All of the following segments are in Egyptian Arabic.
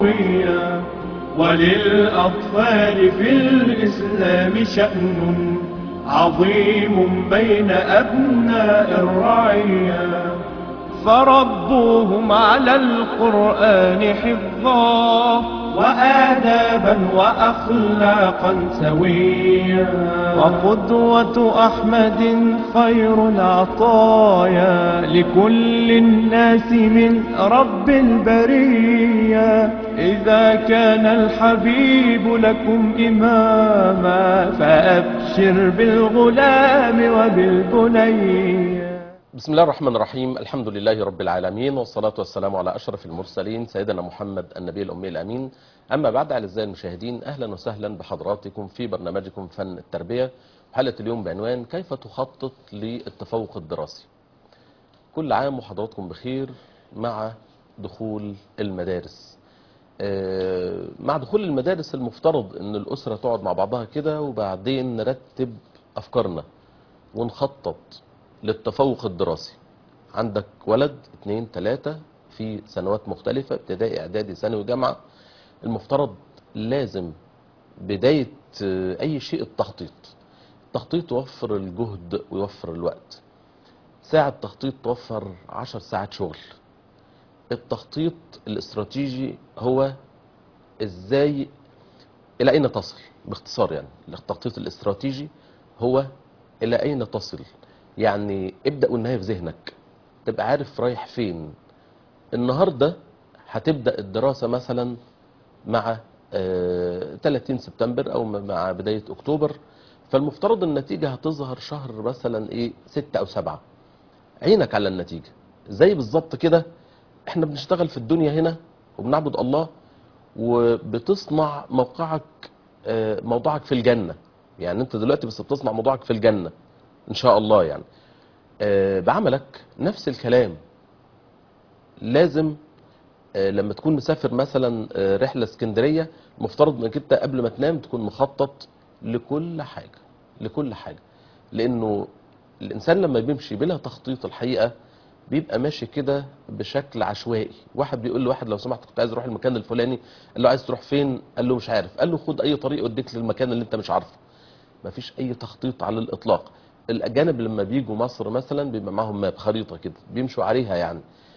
قوية وللأطفال في الإسلام شأن عظيم بين أبناء الرعية فربوهم على القرآن حفظا وآدابا وأخلاقا سويا وقدوة أحمد خير العطايا لكل الناس من رب البرية إذا كان الحبيب لكم إماما فأبشر بالغلام وبالبنية بسم الله الرحمن الرحيم الحمد لله رب العالمين والصلاة والسلام على أشرف المرسلين سيدنا محمد النبي الأمي الأمين أما بعد أعزائي المشاهدين أهلا وسهلا بحضراتكم في برنامجكم فن التربية حلقة اليوم بعنوان كيف تخطط للتفوق الدراسي كل عام وحضراتكم بخير مع دخول المدارس آه، مع دخول المدارس المفترض ان الأسرة تقعد مع بعضها كده وبعدين نرتب أفكارنا ونخطط للتفوق الدراسي عندك ولد اتنين تلاتة في سنوات مختلفة ابتدائي اعدادي ثانوي جامعة المفترض لازم بداية آه، اي شيء التخطيط التخطيط يوفر الجهد ويوفر الوقت ساعة تخطيط توفر عشر ساعات شغل التخطيط الاستراتيجي هو ازاي الى اين تصل باختصار يعني التخطيط الاستراتيجي هو الى اين تصل يعني ابدأ والنهاية في ذهنك تبقى عارف رايح فين النهاردة هتبدأ الدراسة مثلا مع آه، 30 سبتمبر او مع بداية اكتوبر فالمفترض النتيجة هتظهر شهر مثلا ايه 6 او 7 عينك على النتيجة زي بالظبط كده احنا بنشتغل في الدنيا هنا وبنعبد الله وبتصنع موقعك آه، موضوعك في الجنة يعني انت دلوقتي بس بتصنع موضوعك في الجنة ان شاء الله يعني آه، بعملك نفس الكلام لازم آه، لما تكون مسافر مثلا آه، رحلة اسكندرية مفترض انك انت قبل ما تنام تكون مخطط لكل حاجة لكل حاجة لانه الانسان لما بيمشي بلا تخطيط الحقيقة بيبقى ماشي كده بشكل عشوائي واحد بيقول لواحد لو سمحت كنت عايز اروح المكان الفلاني قال له عايز تروح فين قال له مش عارف قال له خد اي طريق يوديك للمكان اللي انت مش عارفه مفيش اي تخطيط على الاطلاق الاجانب لما بيجوا مصر مثلا بيبقى معاهم ماب خريطه كده بيمشوا عليها يعني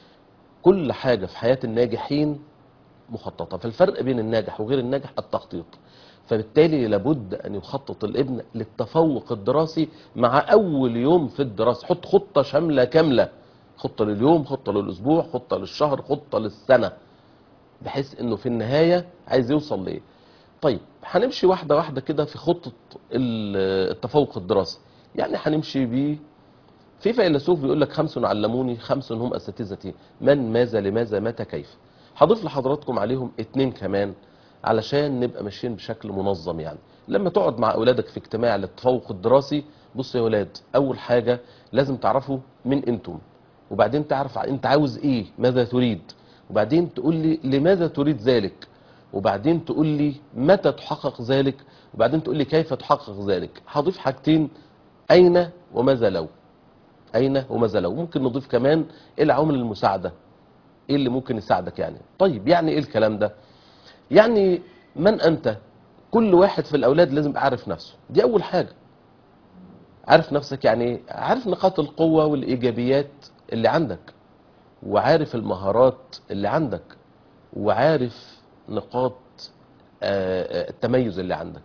كل حاجه في حياه الناجحين مخططه فالفرق بين الناجح وغير الناجح التخطيط فبالتالي لابد ان يخطط الابن للتفوق الدراسي مع اول يوم في الدراسه حط خطه شامله كامله خطه لليوم خطه للاسبوع خطه للشهر خطه للسنه بحيث انه في النهايه عايز يوصل لايه طيب هنمشي واحده واحده كده في خطه ال- التفوق الدراسي يعني هنمشي بيه في فيلسوف بيقول لك خمس علموني خمس هم اساتذتي من ماذا لماذا متى كيف هضيف لحضراتكم عليهم اتنين كمان علشان نبقى ماشيين بشكل منظم يعني لما تقعد مع اولادك في اجتماع للتفوق الدراسي بص يا اولاد اول حاجه لازم تعرفوا مين انتم وبعدين تعرف انت عاوز ايه ماذا تريد وبعدين تقول لي لماذا تريد ذلك وبعدين تقول لي متى تحقق ذلك وبعدين تقول لي كيف تحقق ذلك هضيف حاجتين أين وماذا لو أين وماذا لو ممكن نضيف كمان إيه العوامل المساعدة إيه اللي ممكن يساعدك يعني طيب يعني إيه الكلام ده يعني من أنت كل واحد في الأولاد لازم يبقى عارف نفسه دي أول حاجة عارف نفسك يعني إيه؟ عارف نقاط القوة والإيجابيات اللي عندك وعارف المهارات اللي عندك وعارف نقاط آه، آه، التميز اللي عندك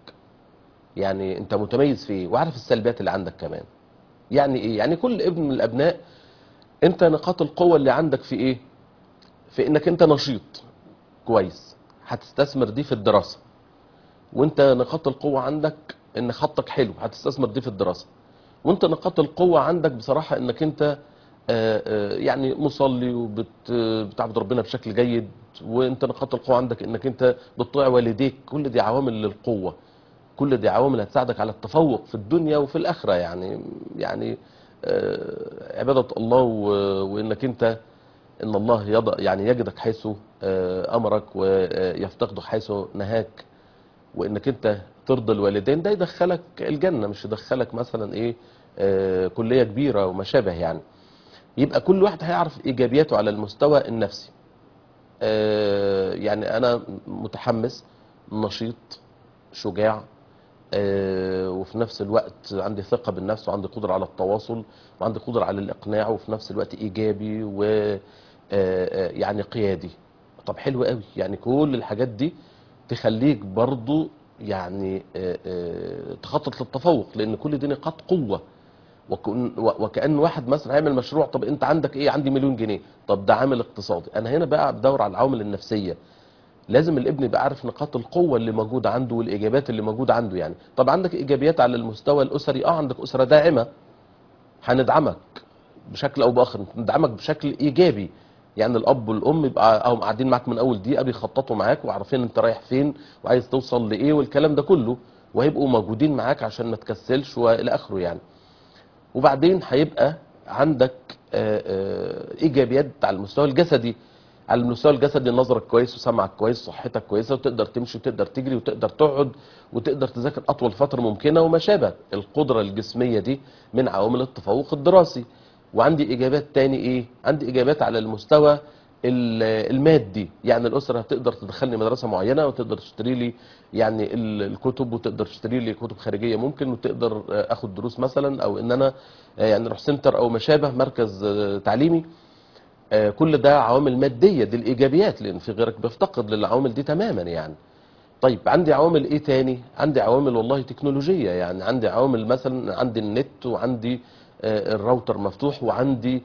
يعني انت متميز في ايه وعارف السلبيات اللي عندك كمان يعني ايه يعني كل ابن من الابناء انت نقاط القوة اللي عندك في ايه في انك انت نشيط كويس هتستثمر دي في الدراسة وانت نقاط القوة عندك ان خطك حلو هتستثمر دي في الدراسة وانت نقاط القوة عندك بصراحة انك انت آه، آه، يعني مصلي وبتعبد ربنا بشكل جيد وانت نقاط القوة عندك انك انت بتطيع والديك كل دي عوامل للقوة كل دي عوامل هتساعدك على التفوق في الدنيا وفي الآخرة يعني يعني آه، عبادة الله و- وانك انت ان الله يضع يعني يجدك حيث آه، امرك ويفتقدك حيث نهاك وانك انت ترضي الوالدين ده يدخلك الجنة مش يدخلك مثلا ايه آه، كلية كبيرة وما شابه يعني يبقى كل واحد هيعرف ايجابياته على المستوى النفسي آه، يعني انا متحمس نشيط شجاع آه، وفي نفس الوقت عندي ثقة بالنفس وعندي قدرة على التواصل وعندي قدرة على الإقناع وفي نفس الوقت إيجابي و آه، آه، يعني قيادي طب حلو قوي يعني كل الحاجات دي تخليك برضو يعني آه، آه، تخطط للتفوق لأن كل دي نقاط قوة وكأن, وكأن واحد مثلا هيعمل مشروع طب انت عندك ايه عندي مليون جنيه طب ده عامل اقتصادي انا هنا بقى بدور على العوامل النفسيه لازم الابن يبقى عارف نقاط القوه اللي موجوده عنده والايجابيات اللي موجوده عنده يعني طب عندك ايجابيات على المستوى الاسري اه عندك اسره داعمه هندعمك بشكل او باخر ندعمك بشكل ايجابي يعني الاب والام يبقى او قاعدين معاك من اول دقيقه بيخططوا معاك وعارفين انت رايح فين وعايز توصل لايه والكلام ده كله وهيبقوا موجودين معاك عشان ما تكسلش والى اخره يعني وبعدين هيبقى عندك آه، آه، ايجابيات على المستوى الجسدي على المستوى الجسدي نظرك كويس وسمعك كويس صحتك كويسه وتقدر تمشي وتقدر تجري وتقدر تقعد وتقدر تذاكر اطول فتره ممكنه وما شابه القدره الجسميه دي من عوامل التفوق الدراسي وعندي ايجابيات تاني ايه عندي ايجابيات على المستوى ال- المادي يعني الاسره هتقدر تدخلني مدرسه معينه وتقدر تشتري لي يعني ال- الكتب وتقدر تشتري لي كتب خارجيه ممكن وتقدر آه، اخد دروس مثلا او ان انا آه، يعني اروح سنتر او ما شابه مركز آه، تعليمي آه، كل ده عوامل ماديه دي الايجابيات لان في غيرك بيفتقد للعوامل دي تماما يعني طيب عندي عوامل ايه تاني عندي عوامل والله تكنولوجيه يعني عندي عوامل مثلا عندي النت وعندي آه، الراوتر مفتوح وعندي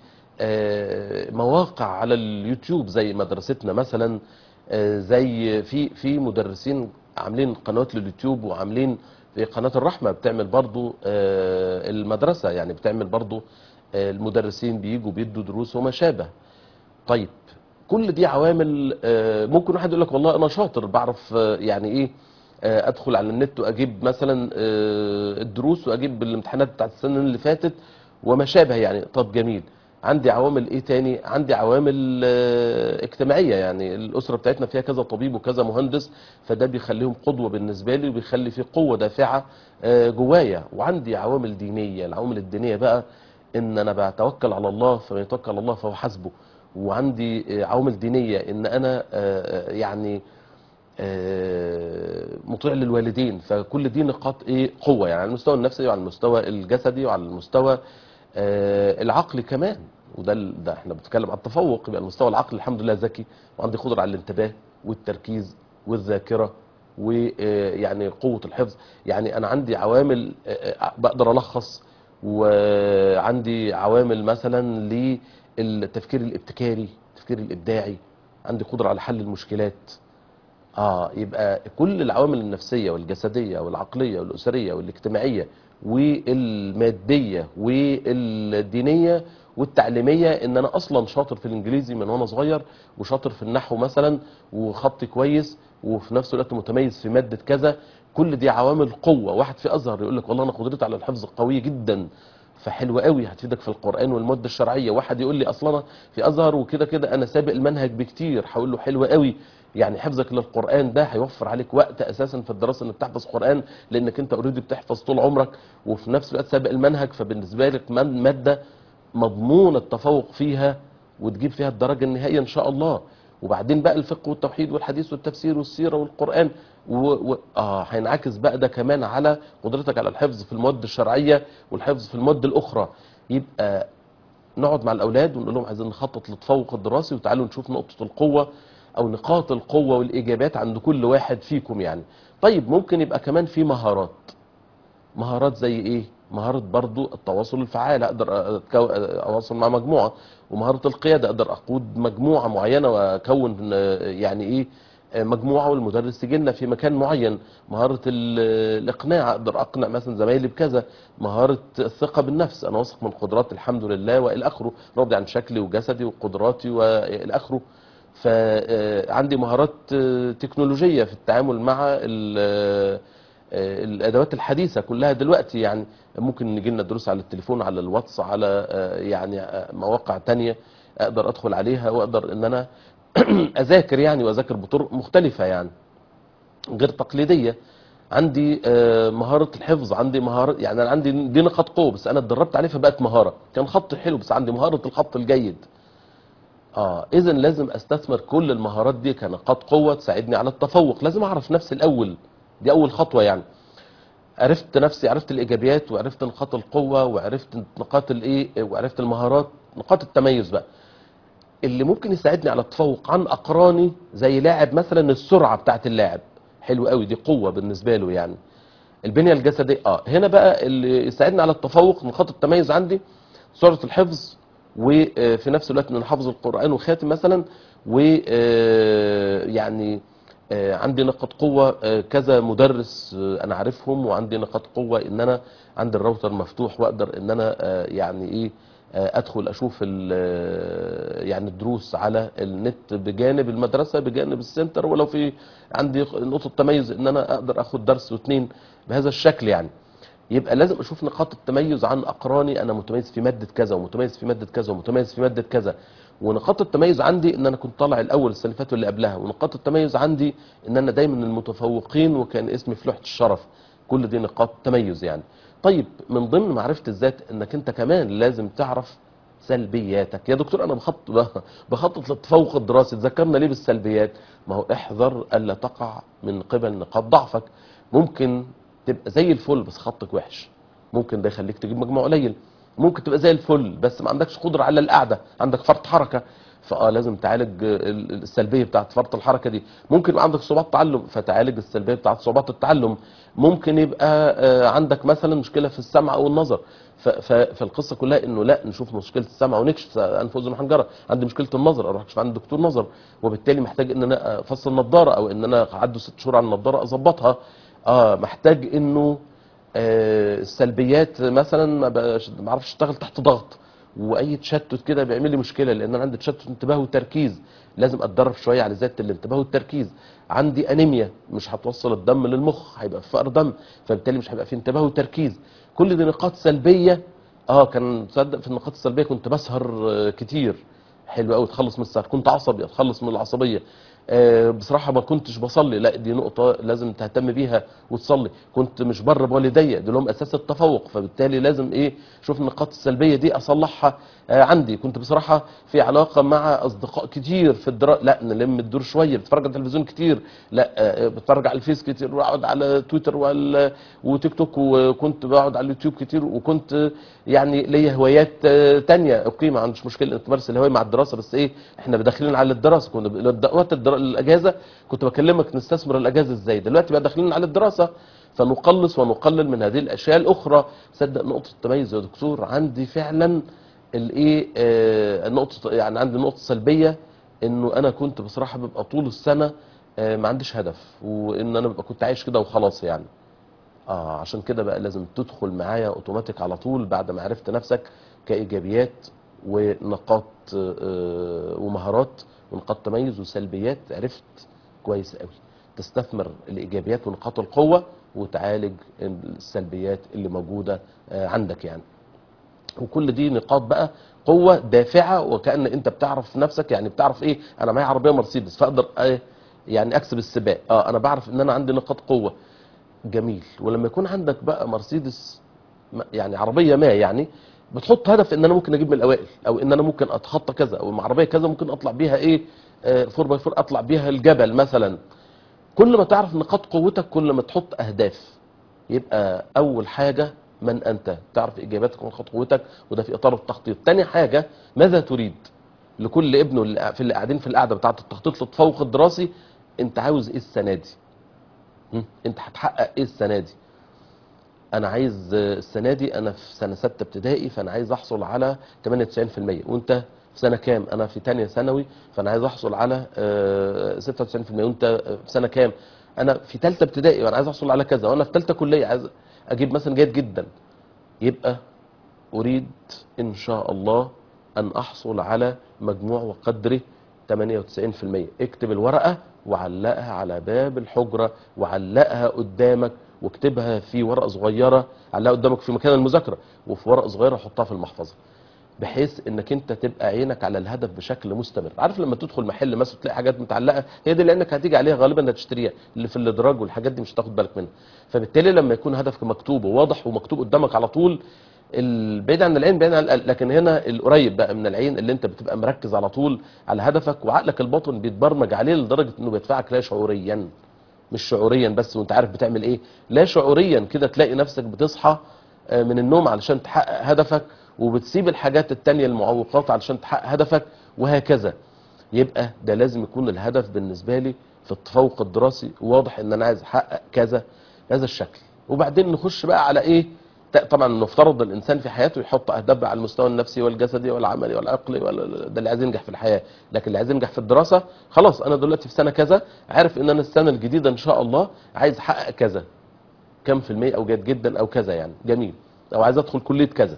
آه، مواقع على اليوتيوب زي مدرستنا مثلا آه، زي في في مدرسين عاملين قنوات لليوتيوب وعاملين في قناة الرحمة بتعمل برضو آه، المدرسة يعني بتعمل برضو آه، المدرسين بيجوا بيدوا دروس وما شابه طيب كل دي عوامل آه، ممكن واحد يقول لك والله انا شاطر بعرف آه، يعني ايه آه، ادخل على النت واجيب مثلا آه، الدروس واجيب الامتحانات بتاعت السنه اللي فاتت وما شابه يعني طب جميل عندي عوامل ايه تاني عندي عوامل آه، اجتماعيه يعني الاسره بتاعتنا فيها كذا طبيب وكذا مهندس فده بيخليهم قدوه بالنسبه لي وبيخلي في قوه دافعه آه، جوايا وعندي عوامل دينيه العوامل الدينيه بقى ان انا بتوكل على الله فمن يتوكل على الله فهو حسبه وعندي آه، عوامل دينيه ان انا آه، آه، يعني آه، مطيع للوالدين فكل دي نقاط ايه قوه يعني على المستوى النفسي وعلى المستوى الجسدي وعلى المستوى آه، العقلي كمان وده ال- ده احنا بنتكلم عن التفوق يبقى المستوى العقلي الحمد لله ذكي وعندي قدره على الانتباه والتركيز والذاكره ويعني قوه الحفظ يعني انا عندي عوامل آه، آه، بقدر الخص وعندي عوامل مثلا للتفكير الابتكاري التفكير الابداعي عندي قدره على حل المشكلات اه يبقى كل العوامل النفسيه والجسديه والعقليه والاسريه والاجتماعيه والماديه والدينيه والتعليميه ان انا اصلا شاطر في الانجليزي من وانا صغير وشاطر في النحو مثلا وخطي كويس وفي نفس الوقت متميز في ماده كذا كل دي عوامل قوه واحد في ازهر يقول لك والله انا قدرتي على الحفظ قويه جدا فحلو قوي هتفيدك في القران والماده الشرعيه واحد يقول لي اصلا انا في ازهر وكده كده انا سابق المنهج بكتير هقول له حلو قوي يعني حفظك للقران ده هيوفر عليك وقت اساسا في الدراسه انك تحفظ قران لانك انت اوريدي بتحفظ طول عمرك وفي نفس الوقت سابق المنهج فبالنسبه لك من- ماده مضمون التفوق فيها وتجيب فيها الدرجه النهائيه ان شاء الله وبعدين بقى الفقه والتوحيد والحديث والتفسير والسيره والقران و... و... اه هينعكس بقى ده كمان على قدرتك على الحفظ في المواد الشرعيه والحفظ في المواد الاخرى يبقى نقعد مع الاولاد ونقول لهم عايزين نخطط للتفوق الدراسي وتعالوا نشوف نقطه القوه او نقاط القوه والايجابيات عند كل واحد فيكم يعني طيب ممكن يبقى كمان في مهارات مهارات زي ايه مهارة برضو التواصل الفعال اقدر أتكو- اواصل مع مجموعة ومهارة القيادة اقدر اقود مجموعة معينة واكون آه، يعني ايه آه، مجموعة والمدرس يجي لنا في مكان معين مهارة ال- الاقناع اقدر اقنع مثلا زمايلي بكذا مهارة الثقة بالنفس انا واثق من قدراتي الحمد لله والى اخره راضي عن شكلي وجسدي وقدراتي والى اخره فعندي مهارات آه، تكنولوجية في التعامل مع ال- آه، الادوات الحديثه كلها دلوقتي يعني ممكن نجي لنا دروس على التليفون على الواتس على آه، يعني آه، مواقع تانية اقدر ادخل عليها واقدر ان انا اذاكر يعني واذاكر بطرق مختلفه يعني غير تقليديه عندي آه، مهاره الحفظ عندي مهاره يعني انا عندي دي نقاط قوه بس انا اتدربت عليه فبقت مهاره كان خط حلو بس عندي مهاره الخط الجيد اه اذا لازم استثمر كل المهارات دي كنقاط قوه تساعدني على التفوق لازم اعرف نفسي الاول دي اول خطوه يعني عرفت نفسي عرفت الايجابيات وعرفت نقاط القوه وعرفت نقاط الايه وعرفت المهارات نقاط التميز بقى اللي ممكن يساعدني على التفوق عن اقراني زي لاعب مثلا السرعه بتاعت اللاعب حلو قوي دي قوه بالنسبه له يعني البنيه الجسديه اه هنا بقى اللي يساعدني على التفوق نقاط التميز عندي سرعه الحفظ وفي نفس الوقت ان انا حافظ القران وخاتم مثلا و آه، يعني آه، عندي نقاط قوه آه، كذا مدرس آه، انا عارفهم وعندي نقاط قوه ان انا عندي الراوتر مفتوح واقدر ان انا آه، يعني ايه آه، ادخل اشوف ال- آه، يعني الدروس على النت بجانب المدرسه بجانب السنتر ولو في عندي نقطه تميز ان انا اقدر اخد درس واثنين بهذا الشكل يعني يبقى لازم اشوف نقاط التميز عن اقراني انا متميز في ماده كذا ومتميز في ماده كذا ومتميز في ماده كذا ونقاط التميز عندي ان انا كنت طالع الاول السنه اللي فاتت واللي قبلها ونقاط التميز عندي ان انا دايما من المتفوقين وكان اسمي في لوحه الشرف كل دي نقاط تميز يعني طيب من ضمن معرفه الذات انك انت كمان لازم تعرف سلبياتك يا دكتور انا بخطط بخطط للتفوق الدراسي تذكرنا ليه بالسلبيات ما هو احذر الا تقع من قبل نقاط ضعفك ممكن تبقى زي الفل بس خطك وحش ممكن ده يخليك تجيب مجموع قليل ممكن تبقى زي الفل بس ما عندكش قدره على القعده عندك فرط حركه فاه لازم تعالج ال- ال- السلبيه بتاعت فرط الحركه دي ممكن يبقى عندك صعوبات تعلم فتعالج السلبيه بتاعت صعوبات التعلم ممكن يبقى آه، عندك مثلا مشكله في السمع او النظر ف- ف- فالقصه كلها انه لا نشوف مشكله السمع ونكشف انف واذن وحنجره عندي مشكله النظر اروح اكشف عند دكتور نظر وبالتالي محتاج ان انا افصل نظاره او ان انا عدوا ست شهور على النظاره اظبطها اه محتاج انه آه، السلبيات مثلا ما بقاش- ما اعرفش اشتغل تحت ضغط واي تشتت كده بيعمل لي مشكله لان انا عندي تشتت انتباه وتركيز لازم اتدرب شويه على زياده الانتباه والتركيز عندي انيميا مش هتوصل الدم للمخ هيبقى في فقر دم فبالتالي مش هيبقى في انتباه وتركيز كل دي نقاط سلبيه اه كان تصدق في النقاط السلبيه كنت بسهر آه، كتير حلو قوي اتخلص من السهر كنت عصبي اتخلص من العصبيه آه، بصراحه ما كنتش بصلي لا دي نقطه لازم تهتم بيها وتصلي كنت مش بر بوالدي دول هم اساس التفوق فبالتالي لازم ايه شوف النقاط السلبيه دي اصلحها آه، عندي كنت بصراحه في علاقه مع اصدقاء كتير في الدراسه لا نلم الدور شويه بتفرج على التلفزيون كتير لا آه، بتفرج على الفيس كتير واقعد على تويتر وال- وتيك توك وكنت بقعد على اليوتيوب كتير وكنت يعني ليا هوايات آه، تانية اوكي ما عنديش مشكله انك تمارس الهوايه مع الدراسه بس ايه احنا داخلين على الدراسه كنا ب- وقت الدرا- الاجازه كنت بكلمك نستثمر الاجازه ازاي دلوقتي بقى داخلين على الدراسه فنقلص ونقلل من هذه الاشياء الاخرى صدق نقطه التميز يا دكتور عندي فعلا الايه آه النقطه يعني عندي نقطه سلبيه انه انا كنت بصراحه ببقى طول السنه آه ما عنديش هدف وان انا ببقى كنت عايش كده وخلاص يعني اه عشان كده بقى لازم تدخل معايا اوتوماتيك على طول بعد ما عرفت نفسك كايجابيات ونقاط آه، ومهارات ونقاط تميز وسلبيات عرفت كويس قوي تستثمر الايجابيات ونقاط القوه وتعالج السلبيات اللي موجوده آه، عندك يعني وكل دي نقاط بقى قوه دافعه وكان انت بتعرف نفسك يعني بتعرف ايه انا معايا عربيه مرسيدس فاقدر آه، يعني اكسب السباق اه انا بعرف ان انا عندي نقاط قوه جميل ولما يكون عندك بقى مرسيدس م- يعني عربيه ما يعني بتحط هدف ان انا ممكن اجيب من الاوائل او ان انا ممكن اتخطى كذا او مع عربيه كذا ممكن اطلع بيها ايه 4 باي 4 اطلع بيها الجبل مثلا كل ما تعرف نقاط قوتك كل ما تحط اهداف يبقى اول حاجه من انت تعرف اجاباتك ونقاط قوتك وده في اطار التخطيط تاني حاجه ماذا تريد لكل ابنه اللي في اللي قاعدين في القعده بتاعه التخطيط للتفوق الدراسي انت عاوز ايه السنه دي هم؟ انت هتحقق ايه السنه دي انا عايز آه، السنه دي انا في سنه سته ابتدائي فانا عايز احصل على 98% وانت في سنه كام انا في تانية ثانوي فانا عايز احصل على آه، 96% وانت آه، في سنه كام انا في ثالثه ابتدائي وانا عايز احصل على كذا وانا في ثالثه كليه عايز اجيب مثلا جيد جدا يبقى اريد ان شاء الله ان احصل على مجموع وقدره 98% اكتب الورقه وعلقها على باب الحجره وعلقها قدامك واكتبها في ورقه صغيره علقها قدامك في مكان المذاكره وفي ورقه صغيره حطها في المحفظه بحيث انك انت تبقى عينك على الهدف بشكل مستمر عارف لما تدخل محل مثلا تلاقي حاجات متعلقه هي دي لانك هتيجي عليها غالبا هتشتريها اللي في الادراج والحاجات دي مش هتاخد بالك منها فبالتالي لما يكون هدفك مكتوب وواضح ومكتوب قدامك على طول البعيد عن العين بعيد عن القلب لكن هنا القريب بقى من العين اللي انت بتبقى مركز على طول على هدفك وعقلك الباطن بيتبرمج عليه لدرجه انه بيدفعك لا شعوريا مش شعوريا بس وانت عارف بتعمل ايه لا شعوريا كده تلاقي نفسك بتصحى آه، من النوم علشان تحقق هدفك وبتسيب الحاجات التانية المعوقات علشان تحقق هدفك وهكذا يبقى ده لازم يكون الهدف بالنسبة لي في التفوق الدراسي واضح ان انا عايز احقق كذا هذا الشكل وبعدين نخش بقى على ايه ت- طبعا نفترض الانسان في حياته يحط اهداف على المستوى النفسي والجسدي والعملي والعقلي وال- ده اللي عايز ينجح في الحياه لكن اللي عايز ينجح في الدراسه خلاص انا دلوقتي في سنه كذا عارف ان انا السنه الجديده ان شاء الله عايز احقق كذا كم في المية او جيد جدا او كذا يعني جميل او عايز ادخل كليه كذا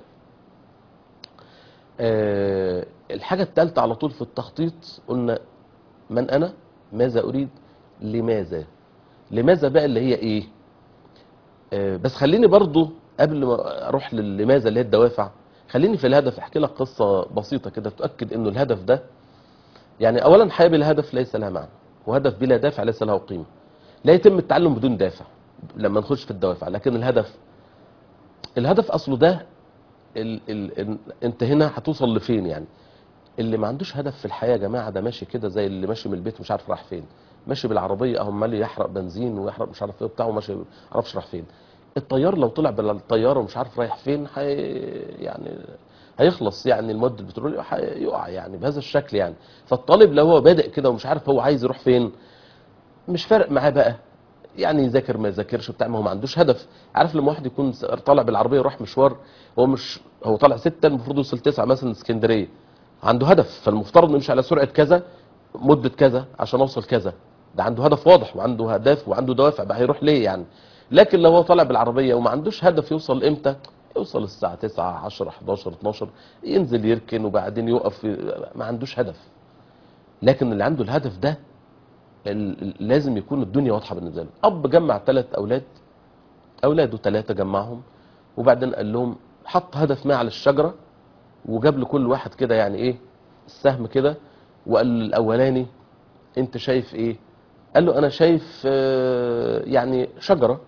آه الحاجه الثالثه على طول في التخطيط قلنا من انا ماذا اريد لماذا لماذا بقى اللي هي ايه آه، بس خليني برضو قبل ما اروح للماذا اللي هي الدوافع خليني في الهدف احكي لك قصه بسيطه كده تؤكد انه الهدف ده يعني اولا حياه بلا هدف ليس لها معنى وهدف بلا دافع ليس له قيمه لا يتم التعلم بدون دافع لما نخش في الدوافع لكن الهدف الهدف اصله ده ال ال ال انت هنا هتوصل لفين يعني اللي ما عندوش هدف في الحياه يا جماعه ده ماشي كده زي اللي ماشي من البيت مش عارف راح فين ماشي بالعربيه اهو عمال يحرق بنزين ويحرق مش عارف ايه بتاعه ماشي ما عرفش راح فين الطيار لو طلع بالطياره ومش عارف رايح فين حي يعني هيخلص يعني المواد البترولي هيقع يعني بهذا الشكل يعني فالطالب لو هو بادئ كده ومش عارف هو عايز يروح فين مش فارق معاه بقى يعني يذاكر ما يذاكرش بتاع ما هو ما عندوش هدف عارف لما واحد يكون طالع بالعربيه يروح مشوار هو مش هو طالع ستة المفروض يوصل تسعة مثلا اسكندريه عنده هدف فالمفترض يمشي على سرعه كذا مده كذا عشان اوصل كذا ده عنده هدف واضح وعنده اهداف وعنده دوافع بقى هيروح ليه يعني لكن لو هو طالع بالعربيه وما عندوش هدف يوصل امتى يوصل الساعه 9 10 11 12 ينزل يركن وبعدين يقف ما عندوش هدف لكن اللي عنده الهدف ده ال- ال- لازم يكون الدنيا واضحه بالنسبه له اب جمع ثلاث اولاد اولاده ثلاثه جمعهم وبعدين قال لهم حط هدف ما على الشجره وجاب لكل واحد كده يعني ايه السهم كده وقال الاولاني انت شايف ايه قال له انا شايف آه، يعني شجره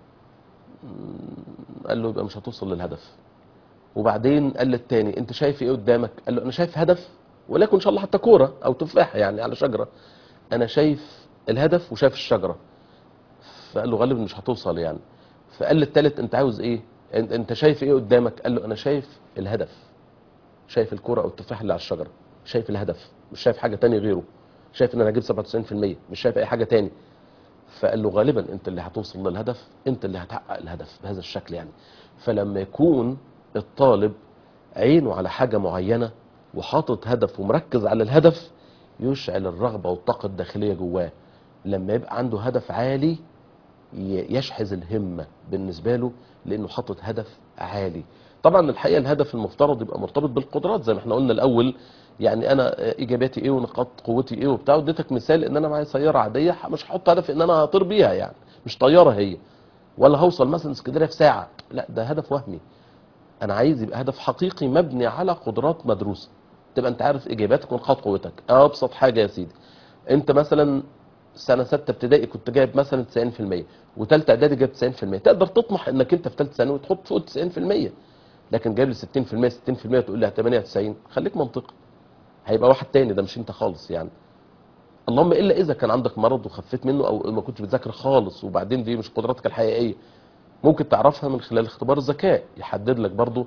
مم، قال له يبقى مش هتوصل للهدف وبعدين قال للتاني انت شايف ايه قدامك قال له انا شايف هدف ولكن ان شاء الله حتى كوره او تفاحه يعني على شجره انا شايف الهدف وشايف الشجره فقال له غالبا مش هتوصل يعني فقال للتالت انت عاوز ايه انت انت شايف ايه قدامك قال له انا شايف الهدف شايف الكرة او التفاح اللي على الشجرة شايف الهدف مش شايف حاجة تاني غيره شايف ان انا هجيب 97% مش شايف اي حاجة تاني فقال له غالبا انت اللي هتوصل للهدف انت اللي هتحقق الهدف بهذا الشكل يعني فلما يكون الطالب عينه على حاجة معينة وحاطط هدف ومركز على الهدف يشعل الرغبة والطاقة الداخلية جواه لما يبقى عنده هدف عالي ي- يشحذ الهمة بالنسبة له لأنه حاطط هدف عالي طبعا الحقيقة الهدف المفترض يبقى مرتبط بالقدرات زي ما احنا قلنا الأول يعني أنا إيجابياتي إيه ونقاط قوتي إيه وبتاع اديتك مثال إن أنا معايا سيارة عادية مش هحط هدف إن أنا هطير بيها يعني مش طيارة هي ولا هوصل مثلا اسكندرية في ساعة لا ده هدف وهمي أنا عايز يبقى هدف حقيقي مبني على قدرات مدروسة تبقى أنت عارف إيجابياتك ونقاط قوتك أبسط حاجة يا سيدي أنت مثلا سنه سته ابتدائي كنت جايب مثلا 90% وثالثه اعدادي جايب 90% تقدر تطمح انك انت في ثالثه ثانوي تحط فوق 90% لكن جايب لي 60% 60% تقول لي 98 خليك منطقي هيبقى واحد تاني ده مش انت خالص يعني اللهم الا اذا كان عندك مرض وخفيت منه او ما كنتش بتذاكر خالص وبعدين دي مش قدراتك الحقيقيه ممكن تعرفها من خلال اختبار الذكاء يحدد لك برضو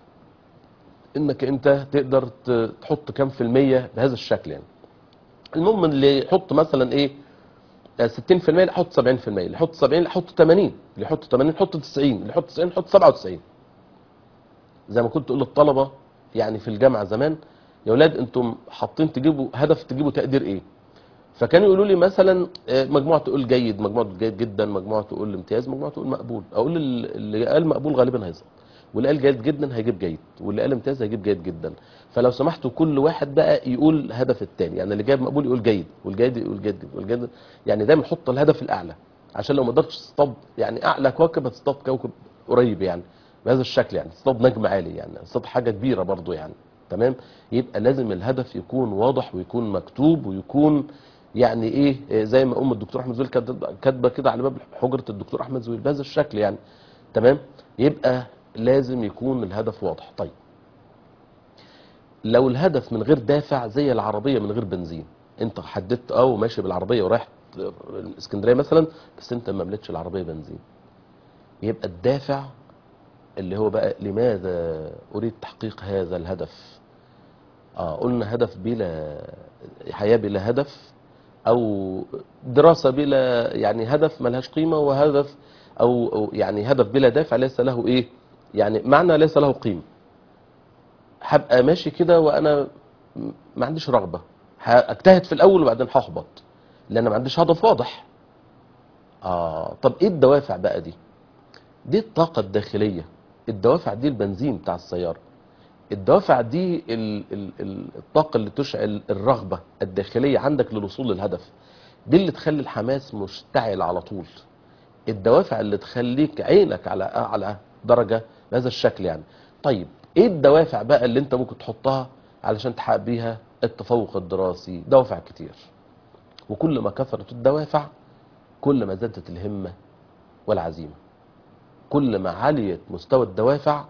انك انت تقدر ت- تحط كام في المية بهذا الشكل يعني المهم اللي يحط مثلا ايه 60% اللي يحط 70% اللي يحط 70 اللي يحط 80 اللي يحط 80 يحط 90 اللي يحط 90 يحط 97 زي ما كنت تقول للطلبه يعني في الجامعه زمان يا اولاد انتم حاطين تجيبوا هدف تجيبوا تقدير ايه فكانوا يقولوا لي مثلا آه، مجموعه تقول جيد مجموعه تقول جيد جدا مجموعه تقول امتياز مجموعه تقول مقبول اقول ال- اللي قال مقبول غالبا هيسقط واللي قال جيد جدا هيجيب جيد واللي قال امتياز هيجيب جيد جدا فلو سمحتوا كل واحد بقى يقول هدف التاني يعني اللي جايب مقبول يقول جيد والجيد يقول جيد جدا والجيد يعني دايما حط الهدف الاعلى عشان لو ما قدرتش تصطاد يعني اعلى كوكب هتصطاد كوكب قريب يعني بهذا الشكل يعني تصطاد نجم عالي يعني تصطاد حاجه كبيره برضو يعني تمام يبقى لازم الهدف يكون واضح ويكون مكتوب ويكون يعني ايه آه، زي ما ام الدكتور احمد زويل كانت كاتبه كده على باب حجره الدكتور احمد زويل بهذا الشكل يعني تمام يبقى لازم يكون الهدف واضح طيب لو الهدف من غير دافع زي العربيه من غير بنزين انت حددت اه وماشي بالعربيه ورايح اسكندريه مثلا بس انت ما مليتش العربيه بنزين يبقى الدافع اللي هو بقى لماذا اريد تحقيق هذا الهدف اه قلنا هدف بلا حياه بلا هدف او دراسه بلا يعني هدف ملهاش قيمه وهدف او أو يعني هدف بلا دافع ليس له ايه يعني معنى ليس له قيمه هبقى ماشي كده وانا م- ما عنديش رغبه هاجتهد في الاول وبعدين هحبط لان ما عنديش هدف واضح اه طب ايه الدوافع بقى دي دي الطاقه الداخليه الدوافع دي البنزين بتاع السياره الدوافع دي ال ال ال الطاقه اللي تشعل الرغبه الداخليه عندك للوصول للهدف دي اللي تخلي الحماس مشتعل على طول الدوافع اللي تخليك عينك على اعلى درجه بهذا الشكل يعني طيب ايه الدوافع بقى اللي انت ممكن تحطها علشان تحقق بيها التفوق الدراسي دوافع كتير وكل ما كثرت الدوافع كل ما زادت الهمه والعزيمه كل ما عليت مستوى الدوافع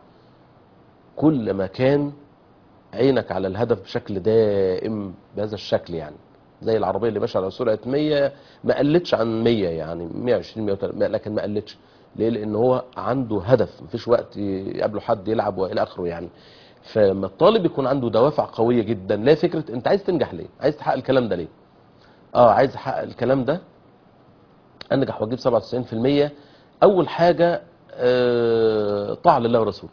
كل ما كان عينك على الهدف بشكل دائم بهذا الشكل يعني زي العربيه اللي ماشيه على سرعه 100 ما قلتش عن 100 يعني 120 130 لكن ما قلتش ليه لان هو عنده هدف مفيش وقت يقابله حد يلعب والى اخره يعني فلما الطالب يكون عنده دوافع قويه جدا لا فكره انت عايز تنجح ليه عايز تحقق الكلام ده ليه اه عايز احقق الكلام ده انجح واجيب 97% اول حاجه آه طاعه لله ورسوله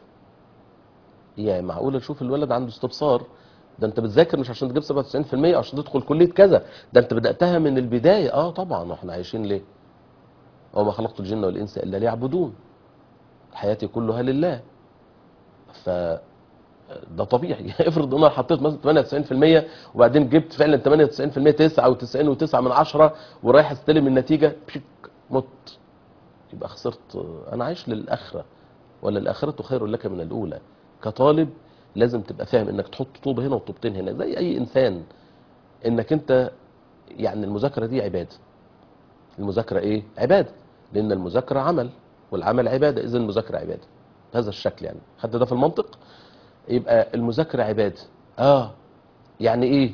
يعني معقوله تشوف الولد عنده استبصار ده انت بتذاكر مش عشان تجيب 97% عشان تدخل كليه كذا ده انت بداتها من البدايه اه طبعا واحنا عايشين ليه وما خلقت الجن والانس الا ليعبدون حياتي كلها لله ف ده طبيعي افرض ان انا حطيت مثلا 98% وبعدين جبت فعلا 98% 99 و9 من 10 ورايح استلم النتيجه بشك مت يبقى خسرت انا عايش للاخره ولا الاخره خير لك من الاولى كطالب لازم تبقى فاهم انك تحط طوبه هنا وطوبتين هنا زي اي انسان انك انت يعني المذاكره دي عباده المذاكره ايه عباده لان المذاكره عمل والعمل عباده اذا المذاكره عباده بهذا الشكل يعني خدت ده في المنطق يبقى المذاكره عباده اه يعني ايه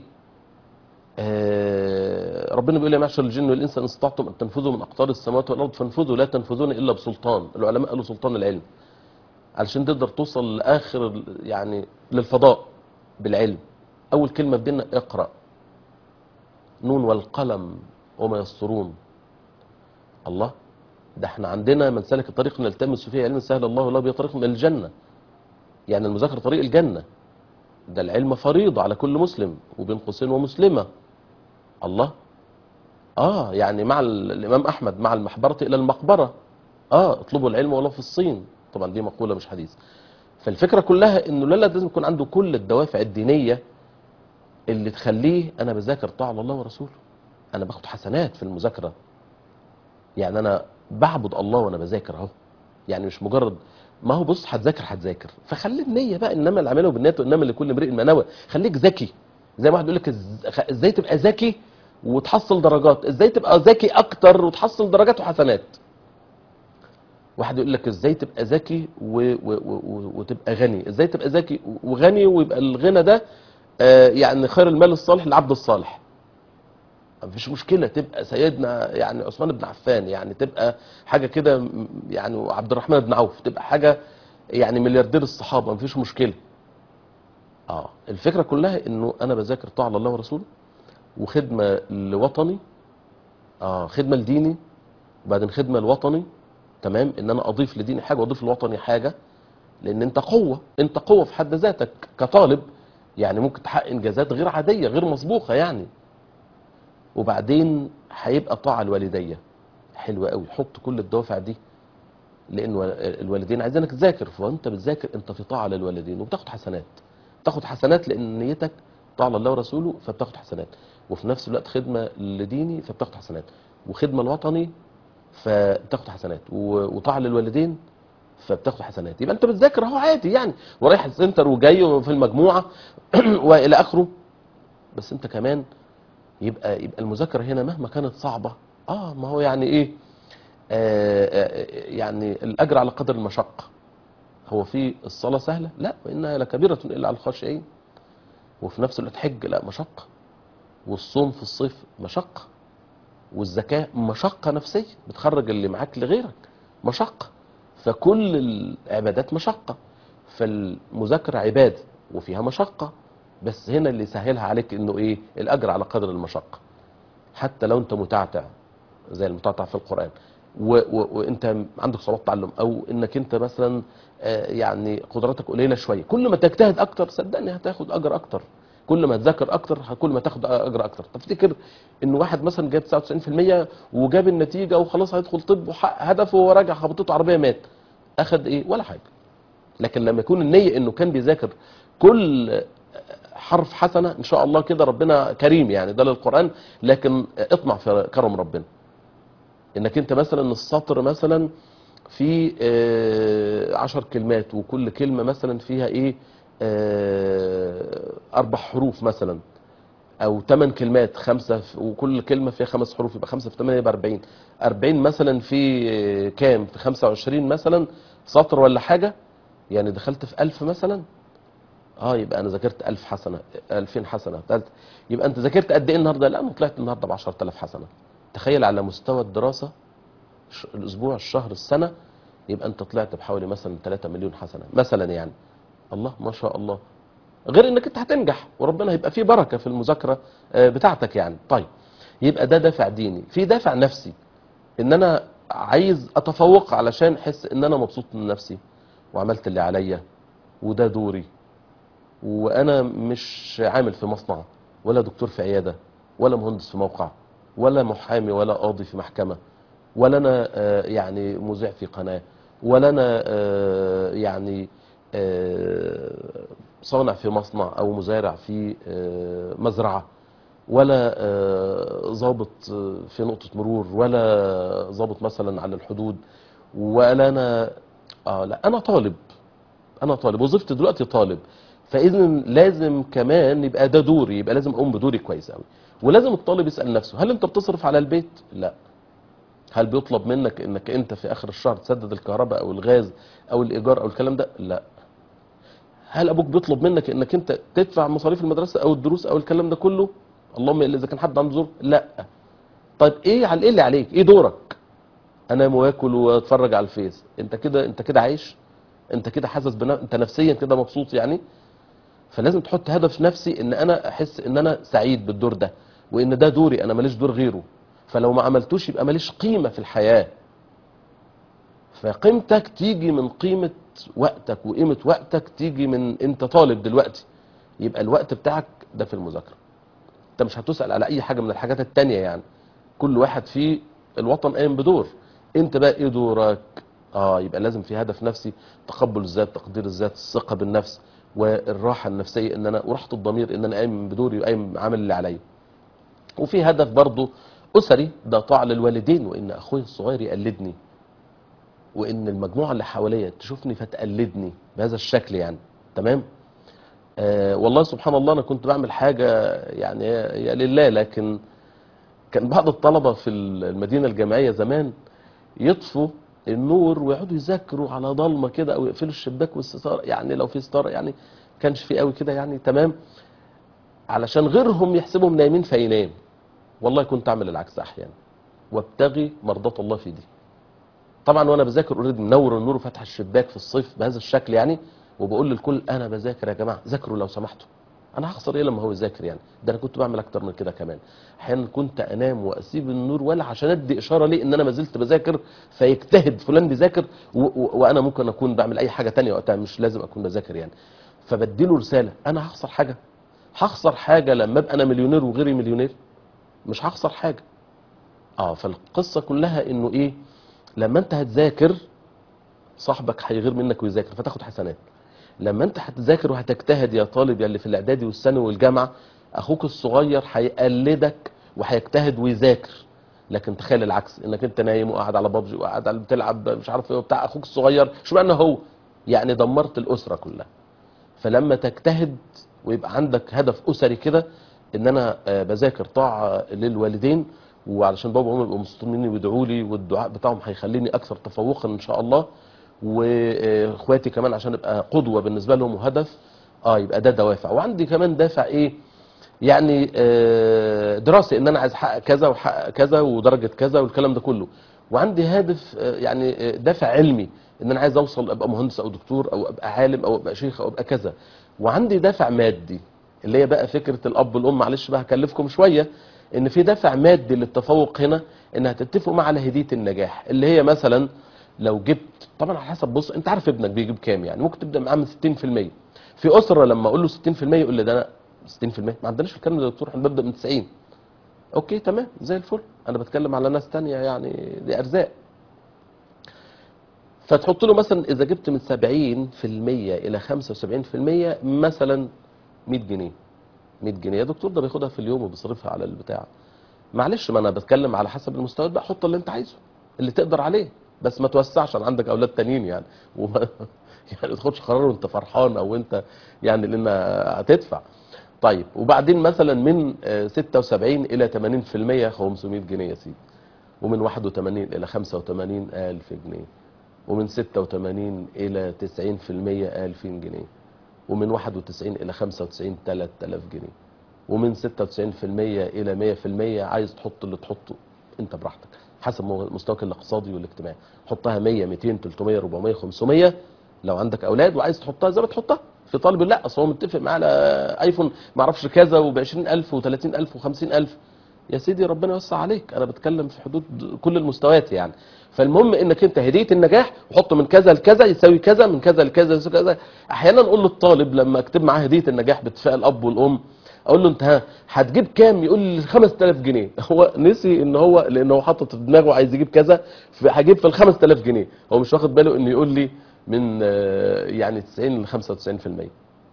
آه ربنا بيقول يا معشر الجن والانس ان استطعتم ان تنفذوا من اقطار السماوات والارض فانفذوا لا تنفذون الا بسلطان العلماء قالوا سلطان العلم علشان تقدر توصل لاخر ال- يعني للفضاء بالعلم اول كلمه في ديننا اقرا نون والقلم وما يسطرون الله ده احنا عندنا من سلك طريق نلتمس فيه علم سهل الله له به طريق من الجنه يعني المذاكره طريق الجنه ده العلم فريضه على كل مسلم وبين قوسين ومسلمه الله اه يعني مع ال- الامام احمد مع المحبره الى المقبره اه اطلبوا العلم ولو في الصين طبعا دي مقوله مش حديث فالفكره كلها انه الولد لازم يكون عنده كل الدوافع الدينيه اللي تخليه انا بذاكر طاعه الله ورسوله انا باخد حسنات في المذاكره يعني انا بعبد الله وانا بذاكر اهو يعني مش مجرد ما هو بص هتذاكر هتذاكر فخلي النيه بقى انما الاعمال بالنيات وانما لكل امرئ ما نوى خليك ذكي زي ما واحد يقول لك إز- خ- ازاي تبقى ذكي وتحصل درجات ازاي تبقى ذكي اكتر وتحصل درجات وحسنات واحد يقول لك ازاي تبقى ذكي و... و... و... وتبقى غني ازاي تبقى ذكي وغني ويبقى الغنى ده آه، يعني خير المال الصالح للعبد الصالح مفيش مشكلة تبقى سيدنا يعني عثمان بن عفان يعني تبقى حاجة كده م- يعني عبد الرحمن بن عوف تبقى حاجة يعني ملياردير الصحابة مفيش مشكلة اه الفكرة كلها انه انا بذاكر طاعة لله ورسوله وخدمة لوطني اه خدمة لديني وبعدين خدمة لوطني تمام ان انا اضيف لديني حاجة واضيف لوطني حاجة لان انت قوة انت قوة في حد ذاتك كطالب يعني ممكن تحقق انجازات غير عادية غير مسبوقة يعني وبعدين هيبقى طاعة الوالدية حلوة قوي حط كل الدوافع دي لان و- الوالدين عايزينك تذاكر فانت بتذاكر انت في طاعة للوالدين وبتاخد حسنات تاخد حسنات لان نيتك طاعة لله ورسوله فبتاخد حسنات وفي نفس الوقت خدمة لديني فبتاخد حسنات وخدمة الوطني فبتاخد حسنات و- وطاعة للوالدين فبتاخد حسنات يبقى انت بتذاكر اهو عادي يعني ورايح السنتر وجاي في المجموعة والى اخره بس انت كمان يبقى يبقى المذاكره هنا مهما كانت صعبه اه ما هو يعني ايه آه آه، يعني الاجر على قدر المشقه هو في الصلاة سهلة لا وإنها لكبيرة إلا على الخاشعين وفي نفس الوقت حج لا مشقة والصوم في الصيف مشقة والزكاة مشقة نفسية بتخرج اللي معاك لغيرك مشقة فكل العبادات مشقة فالمذاكرة عبادة وفيها مشقة بس هنا اللي يسهلها عليك انه ايه الاجر على قدر المشقة حتى لو انت متعتع زي المتعتع في القرآن و و وانت عندك صعوبات تعلم او انك انت مثلا آه، يعني قدراتك قليله شويه كل ما تجتهد اكتر صدقني هتاخد اجر اكتر كل ما تذاكر اكتر كل ما تاخد اجر اكتر تفتكر ان واحد مثلا جاب 99% وجاب النتيجه وخلاص هيدخل طب وحقق هدفه وهو راجع خبطته عربيه مات اخد ايه ولا حاجه لكن لما يكون النيه انه كان بيذاكر كل حرف حسنه ان شاء الله كده ربنا كريم يعني ده للقران لكن اطمع في كرم ربنا انك انت مثلا السطر مثلا في آه، عشر كلمات وكل كلمة مثلا فيها ايه آه، اربع حروف مثلا او ثمان كلمات خمسة ف- وكل كلمة فيها خمس حروف يبقى خمسة في ثمانية يبقى 40 40 مثلا في آه، كام في 25 مثلا سطر ولا حاجة يعني دخلت في 1000 مثلا اه يبقى انا ذاكرت 1000 حسنة 2000 حسنة تالت. يبقى انت ذاكرت قد ايه النهارده لا انا طلعت النهارده ب 10000 حسنة تخيل على مستوى الدراسة ش- الاسبوع الشهر السنه يبقى انت طلعت بحوالي مثلا 3 مليون حسنه مثلا يعني الله ما شاء الله غير انك انت هتنجح وربنا هيبقى فيه بركه في المذاكره آه، بتاعتك يعني طيب يبقى ده دافع ديني في دافع نفسي ان انا عايز اتفوق علشان احس ان انا مبسوط من نفسي وعملت اللي عليا وده دوري وانا مش عامل في مصنع ولا دكتور في عياده ولا مهندس في موقع ولا محامي ولا قاضي في محكمه ولا انا آه، يعني مذيع في قناه ولا انا آه، يعني آه، صانع في مصنع او مزارع في آه، مزرعه ولا آه، ضابط آه، في نقطه مرور ولا ضابط مثلا على الحدود ولا انا اه لا انا طالب انا طالب وظيفتي دلوقتي طالب فاذا لازم كمان يبقى ده دوري يبقى لازم اقوم بدوري كويس قوي ولازم الطالب يسال نفسه هل انت بتصرف على البيت لا هل بيطلب منك انك انت في اخر الشهر تسدد الكهرباء او الغاز او الايجار او الكلام ده لا هل ابوك بيطلب منك انك انت تدفع مصاريف المدرسه او الدروس او الكلام ده كله اللهم الا اذا كان حد عنده ظروف لا طيب ايه على ايه اللي عليك ايه دورك انام واكل واتفرج على الفيس انت كده انت كده عايش انت كده حاسس بنا... انت نفسيا كده مبسوط يعني فلازم تحط هدف نفسي ان انا احس ان انا سعيد بالدور ده وان ده دوري انا ماليش دور غيره فلو ما عملتوش يبقى ماليش قيمة في الحياة فقيمتك تيجي من قيمة وقتك وقيمة وقتك تيجي من انت طالب دلوقتي يبقى الوقت بتاعك ده في المذاكرة انت مش هتسأل على اي حاجة من الحاجات التانية يعني كل واحد في الوطن قايم بدور انت بقى ايه دورك اه يبقى لازم في هدف نفسي تقبل الذات تقدير الذات الثقة بالنفس والراحة النفسية ان انا وراحة الضمير ان انا قايم بدوري وقايم عامل اللي عليا وفي هدف برضه أسري ده طاعة للوالدين وإن أخوي الصغير يقلدني وإن المجموعة اللي حواليا تشوفني فتقلدني بهذا الشكل يعني تمام آه والله سبحان الله أنا كنت بعمل حاجة يعني يا يا لله لكن كان بعض الطلبة في المدينة الجامعية زمان يطفوا النور ويقعدوا يذاكروا على ضلمة كده أو يقفلوا الشباك والستارة يعني لو في ستارة يعني كانش في قوي كده يعني تمام علشان غيرهم يحسبهم نايمين فينام والله كنت اعمل العكس احيانا وابتغي مرضاة الله في دي طبعا وانا بذاكر اوريدي منور النور وفتح الشباك في الصيف بهذا الشكل يعني وبقول للكل انا بذاكر يا جماعه ذاكروا لو سمحتوا انا هخسر ايه لما هو يذاكر يعني ده انا كنت بعمل اكتر من كده كمان احيانا كنت انام واسيب النور ولا عشان ادي اشاره ليه ان انا ما زلت بذاكر فيجتهد فلان بيذاكر و- و- وانا ممكن اكون بعمل اي حاجه تانية وقتها مش لازم اكون بذاكر يعني فبديله رساله انا هخسر حاجه هخسر حاجه لما ابقى انا مليونير وغيري مليونير مش هخسر حاجه اه فالقصه كلها انه ايه لما انت هتذاكر صاحبك هيغير منك ويذاكر فتاخد حسنات لما انت هتذاكر وهتجتهد يا طالب يا اللي في الاعدادي والثانوي والجامعه اخوك الصغير هيقلدك وهيجتهد ويذاكر لكن تخيل العكس انك انت نايم وقاعد على بابجي وقاعد على بتلعب مش عارف ايه وبتاع اخوك الصغير شو معنى هو يعني دمرت الاسره كلها فلما تجتهد ويبقى عندك هدف اسري كده ان انا آه، بذاكر طاعه للوالدين وعلشان بابا وماما يبقوا مبسوطين مني ويدعوا لي والدعاء بتاعهم هيخليني اكثر تفوقا ان شاء الله واخواتي كمان عشان ابقى قدوه بالنسبه لهم وهدف اه يبقى ده دوافع وعندي كمان دافع ايه يعني آه، دراسي ان انا عايز احقق كذا واحقق كذا ودرجه كذا والكلام ده كله وعندي هدف آه، يعني آه، دافع علمي ان انا عايز اوصل ابقى مهندس او دكتور او ابقى عالم او ابقى شيخ او ابقى كذا وعندي دافع مادي اللي هي بقى فكره الاب والام معلش بقى هكلفكم شويه ان في دافع مادي للتفوق هنا ان هتتفقوا مع على هديه النجاح اللي هي مثلا لو جبت طبعا على حسب بص انت عارف ابنك بيجيب كام يعني ممكن تبدا معاه من 60% في اسره لما اقول له 60% يقول لي ده انا 60% ما عندناش الكلام ده يا دكتور احنا ببدا من 90 اوكي تمام زي الفل انا بتكلم على ناس تانية يعني دي ارزاق فتحط له مثلا اذا جبت من 70% الى 75% مثلا 100 جنيه 100 جنيه يا دكتور ده بياخدها في اليوم وبيصرفها على البتاع معلش ما انا بتكلم على حسب المستويات بقى حط اللي انت عايزه اللي تقدر عليه بس ما توسعش عشان عندك اولاد تانيين يعني وما يعني ما تاخدش قرار وانت فرحان او انت يعني لان هتدفع طيب وبعدين مثلا من آه، 76 الى 80% 500 جنيه يا سيدي ومن 81 الى 85 الف جنيه ومن 86 الى 90% 2000 جنيه ومن 91 الى 95 3000 جنيه ومن 96% الى 100% عايز تحط اللي تحطه انت براحتك حسب مو- مستواك الاقتصادي والاجتماعي حطها 100 200 300 400 500 لو عندك اولاد وعايز تحطها زي ما تحطها في طالب لا اصل هو متفق معاه على ايفون ما اعرفش كذا وب 20000 و30000 و50000 يا سيدي ربنا يوسع عليك انا بتكلم في حدود كل المستويات يعني فالمهم انك انت هديه النجاح وحط من كذا لكذا يساوي كذا من كذا لكذا يساوي كذا احيانا اقول للطالب لما اكتب معاه هديه النجاح باتفاق الاب والام اقول له انت ها هتجيب كام يقول لي 5000 جنيه هو نسي ان هو لان هو حاطط في دماغه عايز يجيب كذا فهجيب في ال 5000 جنيه هو مش واخد باله انه يقول لي من آه، يعني 90 ل 95%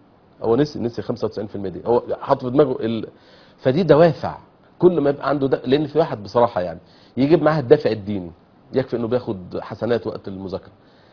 هو نسي نسي 95% دي هو حاطط في دماغه ال... فدي دوافع كل ما يبقى عنده ده لان في واحد بصراحه يعني يجيب معاه الدافع الديني يكفي انه بياخد حسنات وقت المذاكره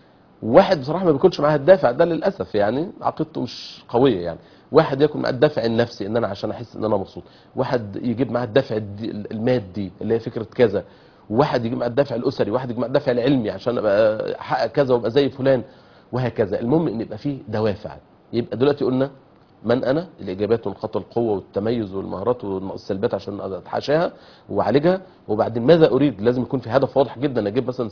واحد بصراحه ما بيكونش معاه الدافع ده للاسف يعني عقيدته مش قويه يعني واحد يكون معاه الدافع النفسي ان انا عشان احس ان انا مبسوط واحد يجيب معاه الدافع الدي- المادي اللي هي فكره كذا واحد يجيب معاه الدافع الاسري واحد يجيب معاه الدافع العلمي عشان ابقى احقق كذا وابقى زي فلان وهكذا المهم ان يبقى فيه دوافع يبقى دلوقتي قلنا من انا الاجابات ونقاط القوه والتميز والمهارات والسلبيات عشان اتحاشاها واعالجها وبعدين ماذا اريد لازم يكون في هدف واضح جدا اجيب مثلا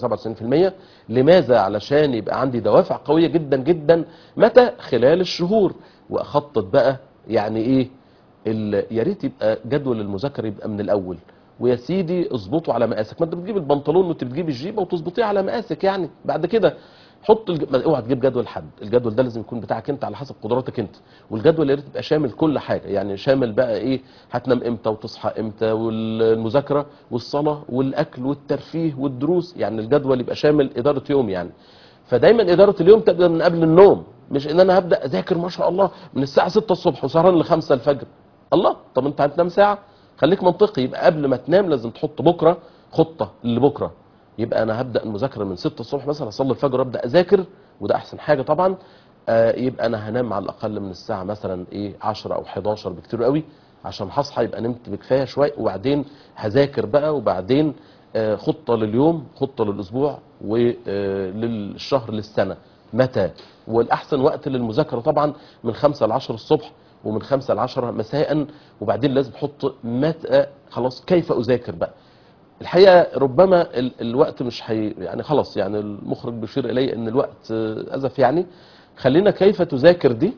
97% لماذا علشان يبقى عندي دوافع قويه جدا جدا متى خلال الشهور واخطط بقى يعني ايه ال- يا ريت يبقى جدول المذاكره يبقى من الاول ويا سيدي اظبطه على مقاسك ما انت بتجيب البنطلون وانت بتجيب الجيبه وتظبطيه على مقاسك يعني بعد كده حط الج... ما اوعى تجيب جدول حد الجدول ده لازم يكون بتاعك انت على حسب قدراتك انت والجدول يا ريت يبقى شامل كل حاجه يعني شامل بقى ايه هتنام امتى وتصحى امتى والمذاكره والصلاه والاكل والترفيه والدروس يعني الجدول يبقى شامل اداره يوم يعني فدايما اداره اليوم تبدا من قبل النوم مش ان انا هبدا اذاكر ما شاء الله من الساعه 6 الصبح وسهران ل 5 الفجر الله طب انت هتنام ساعه خليك منطقي يبقى قبل ما تنام لازم تحط بكره خطه لبكره يبقى انا هبدا المذاكره من 6 الصبح مثلا اصلي الفجر وابدا اذاكر وده احسن حاجه طبعا آه يبقى انا هنام على الاقل من الساعه مثلا ايه 10 او 11 بكتير قوي عشان هصحى يبقى نمت بكفايه شويه وبعدين هذاكر بقى وبعدين آه خطه لليوم خطه للاسبوع وللشهر للسنه متى والاحسن وقت للمذاكره طبعا من 5 ل 10 الصبح ومن 5 ل 10 مساء وبعدين لازم احط متى خلاص كيف اذاكر بقى الحقيقه ربما ال الوقت مش حي يعني خلاص يعني المخرج بيشير الي ان الوقت آه، ازف يعني خلينا كيف تذاكر دي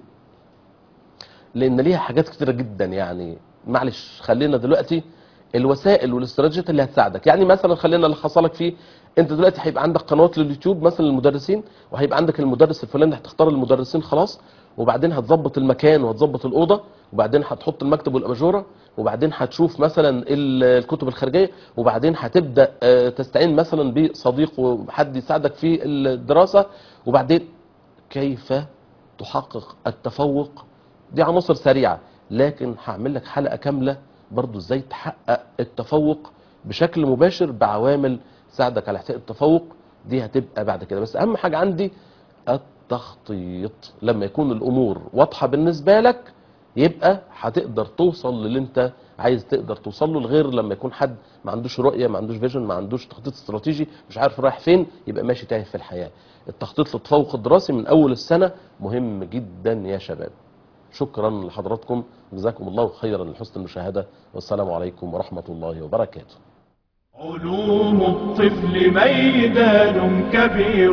لان ليها حاجات كتيره جدا يعني معلش خلينا دلوقتي الوسائل والاستراتيجيات اللي هتساعدك يعني مثلا خلينا الخصها لك فيه انت دلوقتي هيبقى عندك قنوات لليوتيوب مثلا للمدرسين وهيبقى عندك المدرس الفلاني هتختار المدرسين خلاص وبعدين هتظبط المكان وهتظبط الاوضه وبعدين هتحط المكتب والاباجوره وبعدين هتشوف مثلا ال- الكتب الخارجيه وبعدين هتبدا آه، تستعين مثلا بصديق وحد يساعدك في الدراسه وبعدين كيف تحقق التفوق دي عناصر سريعه لكن هعمل لك حلقه كامله برضو ازاي تحقق التفوق بشكل مباشر بعوامل تساعدك على احقاق التفوق دي هتبقى بعد كده بس اهم حاجه عندي التخطيط لما يكون الامور واضحه بالنسبه لك يبقى هتقدر توصل للي انت عايز تقدر توصل له الغير لما يكون حد ما عندوش رؤيه ما عندوش فيجن ما عندوش تخطيط استراتيجي مش عارف رايح فين يبقى ماشي تايه في الحياه التخطيط للتفوق الدراسي من اول السنه مهم جدا يا شباب شكرا لحضراتكم جزاكم الله خيرا لحسن المشاهده والسلام عليكم ورحمه الله وبركاته علوم الطفل ميدان كبير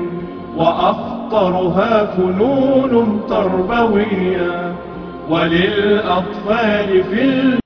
وأخطرها فنون تربوية وللأطفال في